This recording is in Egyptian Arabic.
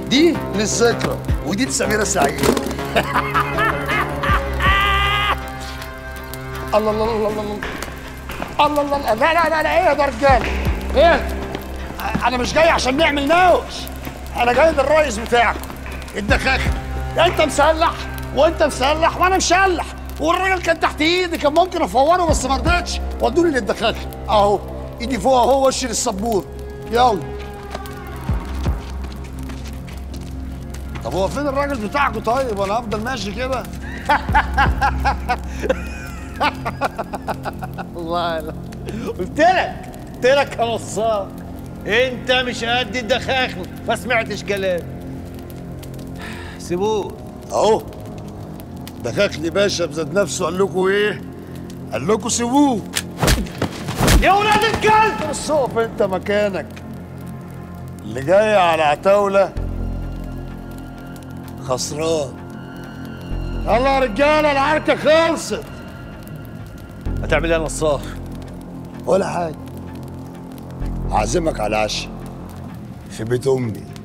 دي للذكرى ودي لسميرة سعيد الله الله الله الله الله الله الله لا لا لا لا ايه يا ده رجال ايه انا مش جاي عشان نعمل نوش انا جاي للرئيس بتاعكم الدخاخه انت مسلح وانت مسلح وانا مشلح والراجل كان تحت ايدي كان ممكن افوره بس ما رضيتش ودوني للدخاخه اهو ايدي فوق اهو وشي للسبور يلا طب هو فين الراجل بتاعكم طيب وانا افضل ماشي كده والله لا قلت لك قلت لك يا نصاب انت مش قد الدخاخل ما سمعتش كلام سيبوه اهو دخاخلي باشا بذات نفسه قال لكم ايه؟ قال لكم سيبوه يا ولاد الكلب بس اقف انت مكانك اللي جاي على عتاولة خسران يلا يا رجاله العركه خلصت هتعمل ايه يا نصار ولا حاجه هعزمك على عشاء في بيت امي